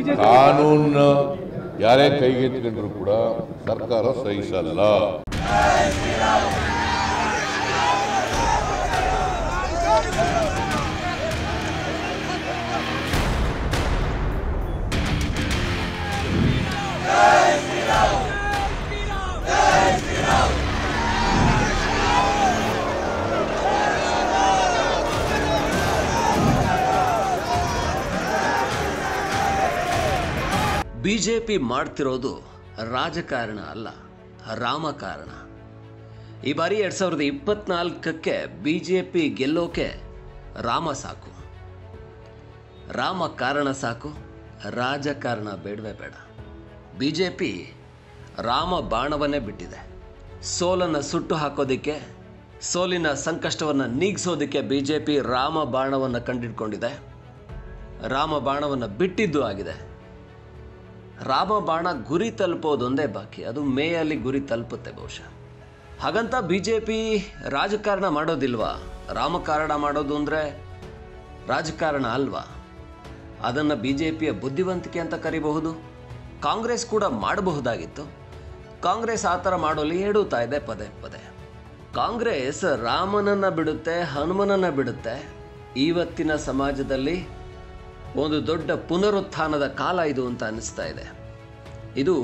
ಕಾನೂನು ಯಾರೇ ಕೈಗೆತ್ತಿಕೊಂಡ್ರು ಕೂಡ ಸರ್ಕಾರ ಸಹಿಸಲ್ಲ ಬಿಜೆಪಿ ಮಾಡ್ತಿರೋದು ರಾಜಕಾರಣ ಅಲ್ಲ ರಾಮಕಾರಣ ಈ ಬಾರಿ ಎರಡು ಸಾವಿರದ ಇಪ್ಪತ್ನಾಲ್ಕಕ್ಕೆ ಬಿ ಜೆ ಪಿ ಗೆಲ್ಲೋಕೆ ರಾಮ ಸಾಕು ರಾಮ ಕಾರಣ ಸಾಕು ರಾಜಕಾರಣ ಬೇಡವೇ ಬೇಡ ಬಿ ಜೆ ಪಿ ರಾಮ ಬಾಣವನ್ನೇ ಬಿಟ್ಟಿದೆ ಸೋಲನ್ನು ಸುಟ್ಟು ಹಾಕೋದಿಕ್ಕೆ ಸೋಲಿನ ಸಂಕಷ್ಟವನ್ನು ನೀಗಿಸೋದಕ್ಕೆ ಬಿ ಜೆ ಪಿ ರಾಮ ಬಾಣವನ್ನು ಕಂಡಿಡ್ಕೊಂಡಿದೆ ರಾಮ ಬಾಣವನ್ನು ಬಿಟ್ಟಿದ್ದು ಆಗಿದೆ ರಾಮ ಬಾಣ ಗುರಿ ತಲುಪೋದೊಂದೇ ಬಾಕಿ ಅದು ಮೇಯಲ್ಲಿ ಗುರಿ ತಲುಪುತ್ತೆ ಬಹುಶಃ ಹಾಗಂತ ಬಿ ಜೆ ಪಿ ರಾಜಕಾರಣ ಮಾಡೋದಿಲ್ವಾ ರಾಮಕಾರಣ ಮಾಡೋದು ಅಂದರೆ ರಾಜಕಾರಣ ಅಲ್ವಾ ಅದನ್ನು ಬಿ ಜೆ ಪಿಯ ಬುದ್ಧಿವಂತಿಕೆ ಅಂತ ಕರಿಬಹುದು ಕಾಂಗ್ರೆಸ್ ಕೂಡ ಮಾಡಬಹುದಾಗಿತ್ತು ಕಾಂಗ್ರೆಸ್ ಆ ಥರ ಮಾಡೋಲಿ ಹೇಳುತ್ತಾ ಇದೆ ಪದೇ ಪದೇ ಕಾಂಗ್ರೆಸ್ ರಾಮನನ್ನ ಬಿಡುತ್ತೆ ಹನುಮನನ್ನ ಬಿಡುತ್ತೆ ಇವತ್ತಿನ ಸಮಾಜದಲ್ಲಿ ಒಂದು ದೊಡ್ಡ ಪುನರುತ್ಥಾನದ ಕಾಲ ಇದು ಅಂತ ಅನಿಸ್ತಾ ಇದೆ ಇದು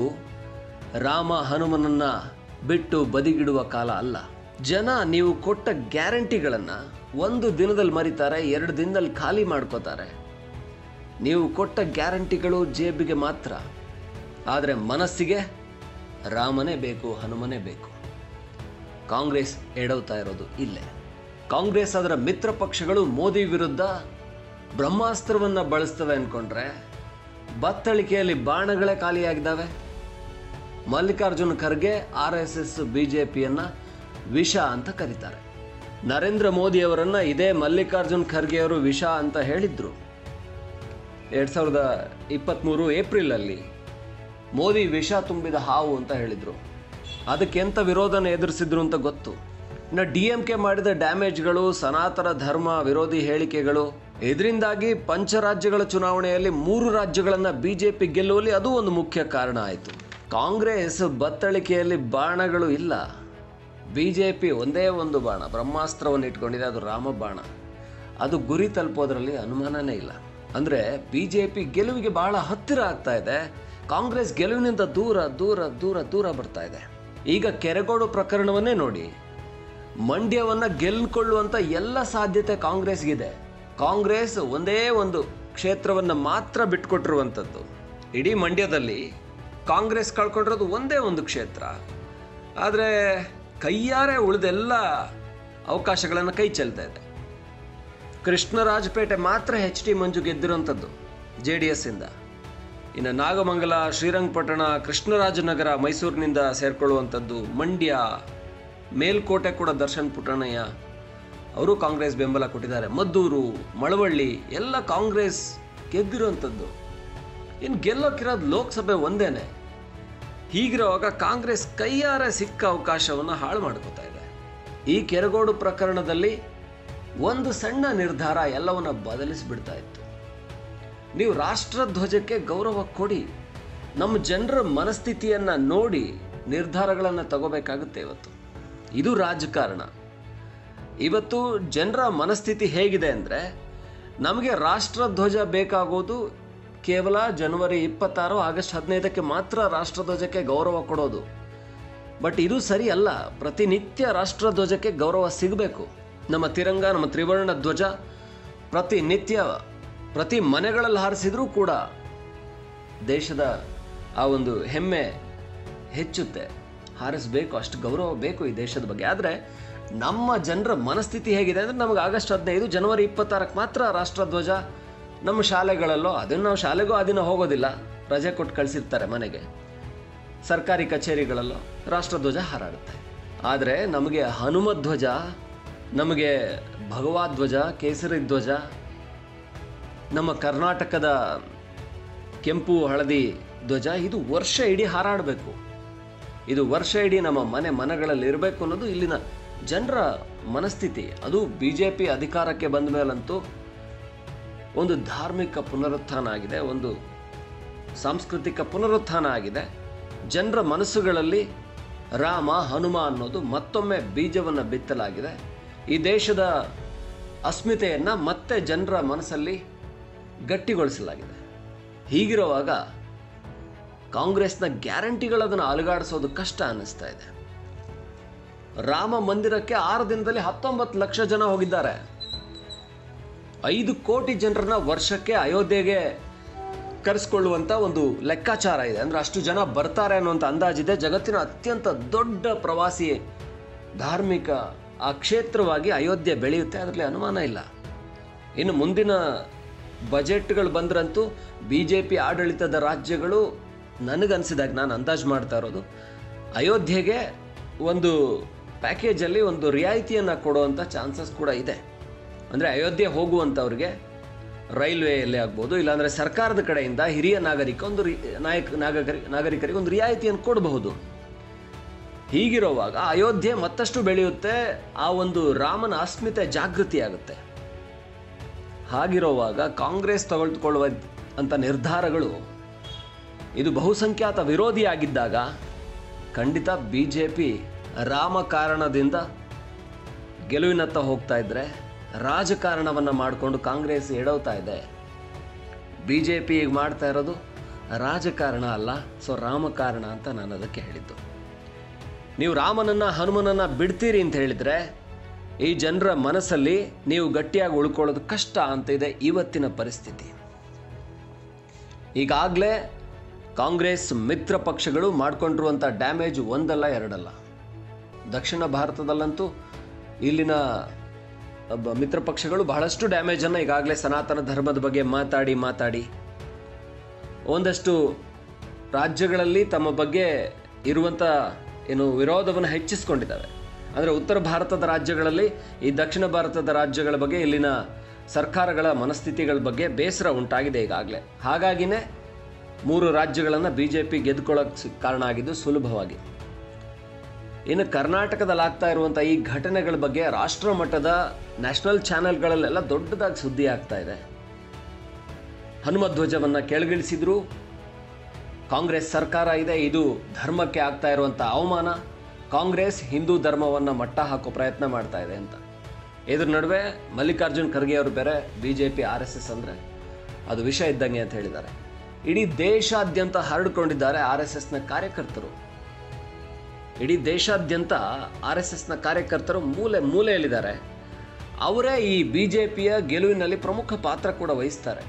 ರಾಮ ಹನುಮನನ್ನ ಬಿಟ್ಟು ಬದಿಗಿಡುವ ಕಾಲ ಅಲ್ಲ ಜನ ನೀವು ಕೊಟ್ಟ ಗ್ಯಾರಂಟಿಗಳನ್ನು ಒಂದು ದಿನದಲ್ಲಿ ಮರಿತಾರೆ ಎರಡು ದಿನದಲ್ಲಿ ಖಾಲಿ ಮಾಡ್ಕೋತಾರೆ ನೀವು ಕೊಟ್ಟ ಗ್ಯಾರಂಟಿಗಳು ಜೇಬಿಗೆ ಮಾತ್ರ ಆದರೆ ಮನಸ್ಸಿಗೆ ರಾಮನೇ ಬೇಕು ಹನುಮನೇ ಬೇಕು ಕಾಂಗ್ರೆಸ್ ಎಡವ್ತಾ ಇರೋದು ಇಲ್ಲೇ ಕಾಂಗ್ರೆಸ್ ಅದರ ಮಿತ್ರ ಪಕ್ಷಗಳು ಮೋದಿ ವಿರುದ್ಧ ಬ್ರಹ್ಮಾಸ್ತ್ರವನ್ನ ಬಳಸ್ತವೆ ಅನ್ಕೊಂಡ್ರೆ ಬತ್ತಳಿಕೆಯಲ್ಲಿ ಬಾಣಗಳೇ ಖಾಲಿಯಾಗಿದ್ದಾವೆ Mallikarjun Kharge R S S ಬಿಜೆಪಿಯನ್ನ ವಿಷ ಅಂತ ಕರೀತಾರೆ ನರೇಂದ್ರ ಮೋದಿ ಅವರನ್ನ ಇದೇ ಮಲ್ಲಿಕಾರ್ಜುನ್ ಖರ್ಗೆ ಅವರು ವಿಷ ಅಂತ ಹೇಳಿದ್ರು ಎರಡ್ ಸಾವಿರದ ಇಪ್ಪತ್ತ್ಮೂರು ಏಪ್ರಿಲಲ್ಲಿ ಮೋದಿ ವಿಷ ತುಂಬಿದ ಹಾವು ಅಂತ ಹೇಳಿದ್ರು ಅದಕ್ಕೆ ಎಂತ ವಿರೋಧನ ಎದುರಿಸಿದ್ರು ಅಂತ ಗೊತ್ತು ಇನ್ನು ಡಿ ಎಂ ಕೆ ಮಾಡಿದ ಡ್ಯಾಮೇಜ್ಗಳು ಸನಾತನ ಧರ್ಮ ವಿರೋಧಿ ಹೇಳಿಕೆಗಳು ಇದರಿಂದಾಗಿ ಪಂಚರಾಜ್ಯಗಳ ಚುನಾವಣೆಯಲ್ಲಿ ಮೂರು ರಾಜ್ಯಗಳನ್ನು ಬಿಜೆಪಿ ಗೆಲ್ಲುವಲ್ಲಿ ಅದು ಒಂದು ಮುಖ್ಯ ಕಾರಣ ಆಯಿತು ಕಾಂಗ್ರೆಸ್ ಬತ್ತಳಿಕೆಯಲ್ಲಿ ಬಾಣಗಳು ಇಲ್ಲ ಬಿಜೆಪಿ ಒಂದೇ ಒಂದು ಬಾಣ ಬ್ರಹ್ಮಾಸ್ತ್ರವನ್ನು ಇಟ್ಕೊಂಡಿದೆ ಅದು ರಾಮ ಬಾಣ ಅದು ಗುರಿ ತಲುಪೋದ್ರಲ್ಲಿ ಅನುಮಾನನೇ ಇಲ್ಲ ಅಂದ್ರೆ ಬಿಜೆಪಿ ಗೆಲುವಿಗೆ ಬಹಳ ಹತ್ತಿರ ಆಗ್ತಾ ಇದೆ ಕಾಂಗ್ರೆಸ್ ಗೆಲುವಿನಿಂದ ದೂರ ದೂರ ದೂರ ದೂರ ಬರ್ತಾ ಇದೆ ಈಗ ಕೆರೆಗೋಡು ಪ್ರಕರಣವನ್ನೇ ನೋಡಿ ಮಂಡ್ಯವನ್ನ ಗೆಲ್ಕೊಳ್ಳುವಂತ ಎಲ್ಲ ಸಾಧ್ಯತೆ ಕಾಂಗ್ರೆಸ್ಗಿದೆ ಕಾಂಗ್ರೆಸ್ ಒಂದೇ ಒಂದು ಕ್ಷೇತ್ರವನ್ನ ಮಾತ್ರ ಬಿಟ್ಕೊಟ್ಟಿರುವಂಥದ್ದು ಇಡೀ ಮಂಡ್ಯದಲ್ಲಿ ಕಾಂಗ್ರೆಸ್ ಕಳ್ಕೊಂಡಿರೋದು ಒಂದೇ ಒಂದು ಕ್ಷೇತ್ರ ಆದರೆ ಕೈಯಾರೆ ಉಳಿದೆಲ್ಲ ಅವಕಾಶಗಳನ್ನು ಕೈ ಚೆಲ್ತಾ ಇದೆ ಕೃಷ್ಣರಾಜಪೇಟೆ ಮಾತ್ರ ಎಚ್ ಟಿ ಮಂಜು ಗೆದ್ದಿರೋಂಥದ್ದು ಜೆ ಡಿ ಎಸ್ಸಿಂದ ಇನ್ನು ನಾಗಮಂಗಲ ಶ್ರೀರಂಗಪಟ್ಟಣ ಕೃಷ್ಣರಾಜನಗರ ಮೈಸೂರಿನಿಂದ ಸೇರ್ಕೊಳ್ಳುವಂಥದ್ದು ಮಂಡ್ಯ ಮೇಲ್ಕೋಟೆ ಕೂಡ ದರ್ಶನ್ ಪುಟ್ಟಣಯ್ಯ ಅವರು ಕಾಂಗ್ರೆಸ್ ಬೆಂಬಲ ಕೊಟ್ಟಿದ್ದಾರೆ ಮದ್ದೂರು ಮಳವಳ್ಳಿ ಎಲ್ಲ ಕಾಂಗ್ರೆಸ್ ಗೆದ್ದಿರುವಂಥದ್ದು ಇನ್ನು ಗೆಲ್ಲೋಕಿರೋದು ಲೋಕಸಭೆ ಒಂದೇನೆ ಹೀಗಿರುವಾಗ ಕಾಂಗ್ರೆಸ್ ಕೈಯಾರೆ ಸಿಕ್ಕ ಅವಕಾಶವನ್ನು ಹಾಳು ಮಾಡ್ಕೋತಾ ಇದೆ ಈ ಕೆರಗೋಡು ಪ್ರಕರಣದಲ್ಲಿ ಒಂದು ಸಣ್ಣ ನಿರ್ಧಾರ ಎಲ್ಲವನ್ನ ಬದಲಿಸಿಬಿಡ್ತಾ ಇತ್ತು ನೀವು ರಾಷ್ಟ್ರಧ್ವಜಕ್ಕೆ ಗೌರವ ಕೊಡಿ ನಮ್ಮ ಜನರ ಮನಸ್ಥಿತಿಯನ್ನ ನೋಡಿ ನಿರ್ಧಾರಗಳನ್ನು ತಗೋಬೇಕಾಗುತ್ತೆ ಇವತ್ತು ಇದು ರಾಜಕಾರಣ ಇವತ್ತು ಜನರ ಮನಸ್ಥಿತಿ ಹೇಗಿದೆ ಅಂದರೆ ನಮಗೆ ರಾಷ್ಟ್ರಧ್ವಜ ಬೇಕಾಗೋದು ಕೇವಲ ಜನವರಿ ಇಪ್ಪತ್ತಾರು ಆಗಸ್ಟ್ ಹದಿನೈದಕ್ಕೆ ಮಾತ್ರ ರಾಷ್ಟ್ರಧ್ವಜಕ್ಕೆ ಗೌರವ ಕೊಡೋದು ಬಟ್ ಇದು ಸರಿ ಅಲ್ಲ ಪ್ರತಿನಿತ್ಯ ರಾಷ್ಟ್ರಧ್ವಜಕ್ಕೆ ಗೌರವ ಸಿಗಬೇಕು ನಮ್ಮ ತಿರಂಗ ನಮ್ಮ ತ್ರಿವರ್ಣ ಧ್ವಜ ಪ್ರತಿನಿತ್ಯ ಪ್ರತಿ ಮನೆಗಳಲ್ಲಿ ಹಾರಿಸಿದ್ರೂ ಕೂಡ ದೇಶದ ಆ ಒಂದು ಹೆಮ್ಮೆ ಹೆಚ್ಚುತ್ತೆ ಹಾರಿಸಬೇಕು ಅಷ್ಟು ಗೌರವ ಬೇಕು ಈ ದೇಶದ ಬಗ್ಗೆ ಆದರೆ ನಮ್ಮ ಜನರ ಮನಸ್ಥಿತಿ ಹೇಗಿದೆ ಅಂದರೆ ನಮಗೆ ಆಗಸ್ಟ್ ಹದಿನೈದು ಜನವರಿ ಇಪ್ಪತ್ತಾರಕ್ಕೆ ಮಾತ್ರ ರಾಷ್ಟ್ರಧ್ವಜ ನಮ್ಮ ಶಾಲೆಗಳಲ್ಲೋ ಅದನ್ನು ನಾವು ಶಾಲೆಗೂ ಆ ದಿನ ಹೋಗೋದಿಲ್ಲ ರಜೆ ಕೊಟ್ಟು ಕಳಿಸಿರ್ತಾರೆ ಮನೆಗೆ ಸರ್ಕಾರಿ ಕಚೇರಿಗಳಲ್ಲೋ ರಾಷ್ಟ್ರಧ್ವಜ ಹಾರಾಡುತ್ತೆ ಆದರೆ ನಮಗೆ ಹನುಮ ಧ್ವಜ ನಮಗೆ ಭಗವಾ ಧ್ವಜ ಕೇಸರಿ ಧ್ವಜ ನಮ್ಮ ಕರ್ನಾಟಕದ ಕೆಂಪು ಹಳದಿ ಧ್ವಜ ಇದು ವರ್ಷ ಇಡೀ ಹಾರಾಡಬೇಕು ಇದು ವರ್ಷ ಇಡೀ ನಮ್ಮ ಮನೆ ಮನೆಗಳಲ್ಲಿ ಇರಬೇಕು ಅನ್ನೋದು ಇಲ್ಲಿನ ಜನರ ಮನಸ್ಥಿತಿ ಅದು ಬಿ ಜೆ ಪಿ ಅಧಿಕಾರಕ್ಕೆ ಬಂದ ಮೇಲಂತೂ ಒಂದು ಧಾರ್ಮಿಕ ಪುನರುತ್ಥಾನ ಆಗಿದೆ ಒಂದು ಸಾಂಸ್ಕೃತಿಕ ಪುನರುತ್ಥಾನ ಆಗಿದೆ ಜನರ ಮನಸ್ಸುಗಳಲ್ಲಿ ರಾಮ ಹನುಮ ಅನ್ನೋದು ಮತ್ತೊಮ್ಮೆ ಬೀಜವನ್ನು ಬಿತ್ತಲಾಗಿದೆ ಈ ದೇಶದ ಅಸ್ಮಿತೆಯನ್ನು ಮತ್ತೆ ಜನರ ಮನಸ್ಸಲ್ಲಿ ಗಟ್ಟಿಗೊಳಿಸಲಾಗಿದೆ ಹೀಗಿರುವಾಗ ಕಾಂಗ್ರೆಸ್ನ ಗ್ಯಾರಂಟಿಗಳದನ್ನು ಅಲುಗಾಡಿಸೋದು ಕಷ್ಟ ಅನ್ನಿಸ್ತಾ ಇದೆ ರಾಮ ಮಂದಿರಕ್ಕೆ ಆರು ದಿನದಲ್ಲಿ ಹತ್ತೊಂಬತ್ತು ಲಕ್ಷ ಜನ ಹೋಗಿದ್ದಾರೆ ಐದು ಕೋಟಿ ಜನರನ್ನ ವರ್ಷಕ್ಕೆ ಅಯೋಧ್ಯೆಗೆ ಕರೆಸ್ಕೊಳ್ಳುವಂಥ ಒಂದು ಲೆಕ್ಕಾಚಾರ ಇದೆ ಅಂದರೆ ಅಷ್ಟು ಜನ ಬರ್ತಾರೆ ಅನ್ನುವಂಥ ಅಂದಾಜಿದೆ ಜಗತ್ತಿನ ಅತ್ಯಂತ ದೊಡ್ಡ ಪ್ರವಾಸಿ ಧಾರ್ಮಿಕ ಆ ಕ್ಷೇತ್ರವಾಗಿ ಅಯೋಧ್ಯೆ ಬೆಳೆಯುತ್ತೆ ಅದರಲ್ಲಿ ಅನುಮಾನ ಇಲ್ಲ ಇನ್ನು ಮುಂದಿನ ಬಜೆಟ್ಗಳು ಬಂದ್ರಂತೂ ಬಿ ಜೆ ಪಿ ಆಡಳಿತದ ರಾಜ್ಯಗಳು ನನಗನ್ಸಿದಾಗ ನಾನು ಅಂದಾಜು ಮಾಡ್ತಾ ಇರೋದು ಅಯೋಧ್ಯೆಗೆ ಒಂದು ಪ್ಯಾಕೇಜಲ್ಲಿ ಒಂದು ರಿಯಾಯಿತಿಯನ್ನು ಕೊಡುವಂಥ ಚಾನ್ಸಸ್ ಕೂಡ ಇದೆ ಅಂದರೆ ಅಯೋಧ್ಯೆ ಹೋಗುವಂಥವ್ರಿಗೆ ರೈಲ್ವೆಯಲ್ಲಿ ಆಗ್ಬೋದು ಇಲ್ಲಾಂದರೆ ಸರ್ಕಾರದ ಕಡೆಯಿಂದ ಹಿರಿಯ ನಾಗರಿಕ ಒಂದು ರಿ ನಾಯಕ ನಾಗರಿ ನಾಗರಿಕರಿಗೆ ಒಂದು ರಿಯಾಯಿತಿಯನ್ನು ಕೊಡಬಹುದು ಹೀಗಿರುವಾಗ ಅಯೋಧ್ಯೆ ಮತ್ತಷ್ಟು ಬೆಳೆಯುತ್ತೆ ಆ ಒಂದು ರಾಮನ ಅಸ್ಮಿತೆ ಜಾಗೃತಿ ಆಗುತ್ತೆ ಹಾಗಿರುವಾಗ ಕಾಂಗ್ರೆಸ್ ತಗೊಳ್ಕೊಳ್ಳುವ ಅಂತ ನಿರ್ಧಾರಗಳು ಇದು ಬಹುಸಂಖ್ಯಾತ ವಿರೋಧಿಯಾಗಿದ್ದಾಗ ಖಂಡಿತ ಬಿ ಜೆ ಪಿ ರಾಮ ಕಾರಣದಿಂದ ಗೆಲುವಿನತ್ತ ಹೋಗ್ತಾ ಇದ್ರೆ ರಾಜಕಾರಣವನ್ನು ಮಾಡಿಕೊಂಡು ಕಾಂಗ್ರೆಸ್ ಎಡವ್ತಾ ಇದೆ ಬಿ ಜೆ ಪಿ ಈಗ ಮಾಡ್ತಾ ಇರೋದು ರಾಜಕಾರಣ ಅಲ್ಲ ಸೊ ರಾಮಕಾರಣ ಅಂತ ನಾನು ಅದಕ್ಕೆ ಹೇಳಿದ್ದು ನೀವು ರಾಮನನ್ನ ಹನುಮನನ್ನ ಬಿಡ್ತೀರಿ ಅಂತ ಹೇಳಿದ್ರೆ ಈ ಜನರ ಮನಸ್ಸಲ್ಲಿ ನೀವು ಗಟ್ಟಿಯಾಗಿ ಉಳ್ಕೊಳ್ಳೋದು ಕಷ್ಟ ಅಂತ ಇದೆ ಇವತ್ತಿನ ಪರಿಸ್ಥಿತಿ ಈಗಾಗಲೇ ಕಾಂಗ್ರೆಸ್ ಮಿತ್ರ ಪಕ್ಷಗಳು ಮಾಡಿಕೊಂಡಿರುವಂಥ ಡ್ಯಾಮೇಜ್ ಒಂದಲ್ಲ ಎರಡಲ್ಲ ದಕ್ಷಿಣ ಭಾರತದಲ್ಲಂತೂ ಇಲ್ಲಿನ ಒಬ್ಬ ಮಿತ್ರ ಪಕ್ಷಗಳು ಬಹಳಷ್ಟು ಡ್ಯಾಮೇಜನ್ನು ಈಗಾಗಲೇ ಸನಾತನ ಧರ್ಮದ ಬಗ್ಗೆ ಮಾತಾಡಿ ಮಾತಾಡಿ ಒಂದಷ್ಟು ರಾಜ್ಯಗಳಲ್ಲಿ ತಮ್ಮ ಬಗ್ಗೆ ಇರುವಂಥ ಏನು ವಿರೋಧವನ್ನು ಹೆಚ್ಚಿಸ್ಕೊಂಡಿದ್ದಾವೆ ಅಂದರೆ ಉತ್ತರ ಭಾರತದ ರಾಜ್ಯಗಳಲ್ಲಿ ಈ ದಕ್ಷಿಣ ಭಾರತದ ರಾಜ್ಯಗಳ ಬಗ್ಗೆ ಇಲ್ಲಿನ ಸರ್ಕಾರಗಳ ಮನಸ್ಥಿತಿಗಳ ಬಗ್ಗೆ ಬೇಸರ ಉಂಟಾಗಿದೆ ಈಗಾಗಲೇ ಹಾಗಾಗಿನೇ ಮೂರು ರಾಜ್ಯಗಳನ್ನು ಬಿ ಜೆ ಪಿ ಗೆದ್ಕೊಳ್ಳೋಕೆ ಕಾರಣ ಆಗಿದ್ದು ಸುಲಭವಾಗಿ ಇನ್ನು ಕರ್ನಾಟಕದಲ್ಲಿ ಆಗ್ತಾ ಇರುವಂಥ ಈ ಘಟನೆಗಳ ಬಗ್ಗೆ ರಾಷ್ಟ್ರ ಮಟ್ಟದ ನ್ಯಾಷನಲ್ ಚಾನೆಲ್ಗಳಲ್ಲೆಲ್ಲ ದೊಡ್ಡದಾಗಿ ಸುದ್ದಿ ಆಗ್ತಾ ಇದೆ ಹನುಮ ಧ್ವಜವನ್ನು ಕೆಳಗಿಳಿಸಿದ್ರು ಕಾಂಗ್ರೆಸ್ ಸರ್ಕಾರ ಇದೆ ಇದು ಧರ್ಮಕ್ಕೆ ಆಗ್ತಾ ಇರುವಂಥ ಅವಮಾನ ಕಾಂಗ್ರೆಸ್ ಹಿಂದೂ ಧರ್ಮವನ್ನು ಮಟ್ಟ ಹಾಕೋ ಪ್ರಯತ್ನ ಮಾಡ್ತಾ ಇದೆ ಅಂತ ಇದ್ರ ನಡುವೆ ಮಲ್ಲಿಕಾರ್ಜುನ್ ಖರ್ಗೆ ಅವರು ಬೇರೆ B J P R S S ಅಂದರೆ ಅದು ವಿಷಯ ಇದ್ದಂಗೆ ಅಂತ ಹೇಳಿದ್ದಾರೆ ಇಡೀ ದೇಶಾದ್ಯಂತ ಹರಡಿಕೊಂಡಿದ್ದಾರೆ ಆರ್ ಎಸ್ ಎಸ್ನ ಕಾರ್ಯಕರ್ತರು ಇಡೀ ದೇಶಾದ್ಯಂತ ಆರ್ ಎಸ್ ಎಸ್ನ ಕಾರ್ಯಕರ್ತರು ಮೂಲೆ ಮೂಲೆಯಲ್ಲಿದ್ದಾರೆ ಅವರೇ ಈ ಬಿ ಜೆ ಪಿಯ ಗೆಲುವಿನಲ್ಲಿ ಪ್ರಮುಖ ಪಾತ್ರ ಕೂಡ ವಹಿಸ್ತಾರೆ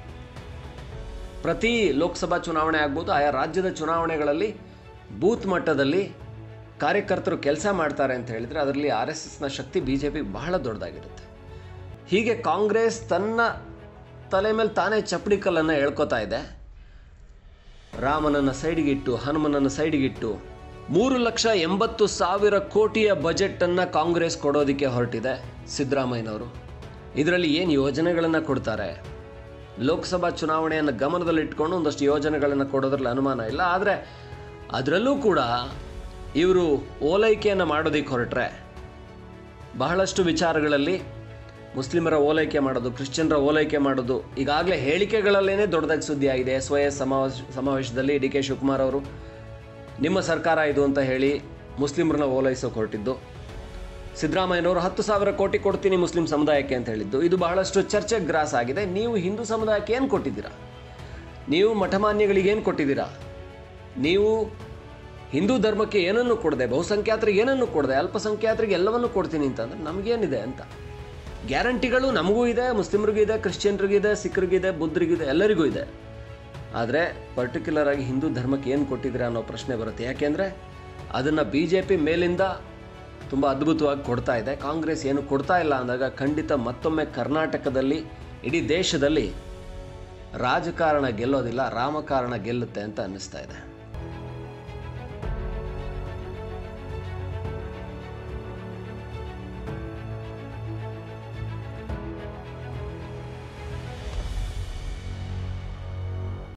ಪ್ರತಿ ಲೋಕಸಭಾ ಚುನಾವಣೆ ಆಗ್ಬೋದು ಆಯಾ ರಾಜ್ಯದ ಚುನಾವಣೆಗಳಲ್ಲಿ ಬೂತ್ ಮಟ್ಟದಲ್ಲಿ ಕಾರ್ಯಕರ್ತರು ಕೆಲಸ ಮಾಡ್ತಾರೆ ಅಂತ ಹೇಳಿದರೆ ಅದರಲ್ಲಿ ಆರ್ ಎಸ್ ಎಸ್ನ ಶಕ್ತಿ ಬಿ ಜೆ ಪಿ ಬಹಳ ದೊಡ್ಡದಾಗಿರುತ್ತೆ ಹೀಗೆ ಕಾಂಗ್ರೆಸ್ ತನ್ನ ತಲೆ ಮೇಲೆ ತಾನೇ ಚಪ್ಪಡಿ ಕಲ್ಲನ್ನು ಎಳ್ಕೊತಾ ಇದೆ ರಾಮನನ್ನು ಸೈಡಿಗಿಟ್ಟು ಹನುಮನನ್ನು ಸೈಡಿಗಿಟ್ಟು ಮೂರು ಲಕ್ಷ ಎಂಬತ್ತು ಸಾವಿರ ಕೋಟಿಯ ಬಜೆಟನ್ನು ಕಾಂಗ್ರೆಸ್ ಕೊಡೋದಕ್ಕೆ ಹೊರಟಿದೆ ಸಿದ್ದರಾಮಯ್ಯನವರು ಇದರಲ್ಲಿ ಏನು ಯೋಜನೆಗಳನ್ನು ಕೊಡ್ತಾರೆ ಲೋಕಸಭಾ ಚುನಾವಣೆಯನ್ನು ಗಮನದಲ್ಲಿಟ್ಕೊಂಡು ಒಂದಷ್ಟು ಯೋಜನೆಗಳನ್ನು ಕೊಡೋದ್ರಲ್ಲಿ ಅನುಮಾನ ಇಲ್ಲ ಆದರೆ ಅದರಲ್ಲೂ ಕೂಡ ಇವರು ಓಲೈಕೆಯನ್ನು ಮಾಡೋದಕ್ಕೆ ಹೊರಟ್ರೆ ಬಹಳಷ್ಟು ವಿಚಾರಗಳಲ್ಲಿ ಮುಸ್ಲಿಮರ ಓಲೈಕೆ ಮಾಡೋದು ಕ್ರಿಶ್ಚಿಯನ್ರ ಓಲೈಕೆ ಮಾಡೋದು ಈಗಾಗಲೇ ಹೇಳಿಕೆಗಳಲ್ಲೇನೆ ದೊಡ್ಡದಾಗಿ ಸುದ್ದಿ ಆಗಿದೆ ಎಸ್ ವೈ ಎಸ್ ಸಮಾವೇಶ ಸಮಾವೇಶದಲ್ಲಿ ಡಿ ಕೆ ಶಿವಕುಮಾರ್ ಅವರು ನಿಮ್ಮ ಸರ್ಕಾರ ಇದು ಅಂತ ಹೇಳಿ ಮುಸ್ಲಿಮರನ್ನ ಓಲೈಸೋಕೆ ಹೊರಟಿದ್ದು ಸಿದ್ದರಾಮಯ್ಯನವರು ಹತ್ತು ಸಾವಿರ ಕೋಟಿ ಕೊಡ್ತೀನಿ ಮುಸ್ಲಿಂ ಸಮುದಾಯಕ್ಕೆ ಅಂತ ಹೇಳಿದ್ದು ಇದು ಬಹಳಷ್ಟು ಚರ್ಚೆಗೆ ಗ್ರಾಸ ಆಗಿದೆ ನೀವು ಹಿಂದೂ ಸಮುದಾಯಕ್ಕೆ ಏನು ಕೊಟ್ಟಿದ್ದೀರಾ ನೀವು ಮಠಮಾನ್ಯಗಳಿಗೆ ಏನು ಕೊಟ್ಟಿದ್ದೀರಾ ನೀವು ಹಿಂದೂ ಧರ್ಮಕ್ಕೆ ಏನನ್ನು ಕೊಡದೆ ಬಹುಸಂಖ್ಯಾತರಿಗೆ ಏನನ್ನು ಕೊಡದೆ ಅಲ್ಪಸಂಖ್ಯಾತರಿಗೆ ಎಲ್ಲವನ್ನೂ ಕೊಡ್ತೀನಿ ಅಂತಂದ್ರೆ ನಮಗೇನಿದೆ ಅಂತ ಗ್ಯಾರಂಟಿಗಳು ನಮಗೂ ಇದೆ ಮುಸ್ಲಿಮ್ರಿಗೂ ಇದೆ ಕ್ರಿಶ್ಚಿಯನ್ರಿಗಿದೆ ಸಿಖ್ರಿಗಿದೆ ಬುದ್ಧರಿಗಿದೆ ಎಲ್ಲರಿಗೂ ಇದೆ ಆದರೆ ಪರ್ಟಿಕ್ಯುಲರ್ ಆಗಿ ಹಿಂದೂ ಧರ್ಮಕ್ಕೆ ಏನು ಕೊಟ್ಟಿದ್ದೀರಾ ಅನ್ನೋ ಪ್ರಶ್ನೆ ಬರುತ್ತೆ ಯಾಕೆಂದರೆ ಅದನ್ನು ಬಿ ಜೆ ಪಿ ಮೇಲಿಂದ ತುಂಬ ಅದ್ಭುತವಾಗಿ ಕೊಡ್ತಾ ಇದೆ ಕಾಂಗ್ರೆಸ್ ಏನು ಕೊಡ್ತಾ ಇಲ್ಲ ಅಂದಾಗ ಖಂಡಿತ ಮತ್ತೊಮ್ಮೆ ಕರ್ನಾಟಕದಲ್ಲಿ ಇಡೀ ದೇಶದಲ್ಲಿ ರಾಜಕಾರಣ ಗೆಲ್ಲೋದಿಲ್ಲ ರಾಮಕಾರಣ ಗೆಲ್ಲುತ್ತೆ ಅಂತ ಅನ್ನಿಸ್ತಾ ಇದೆ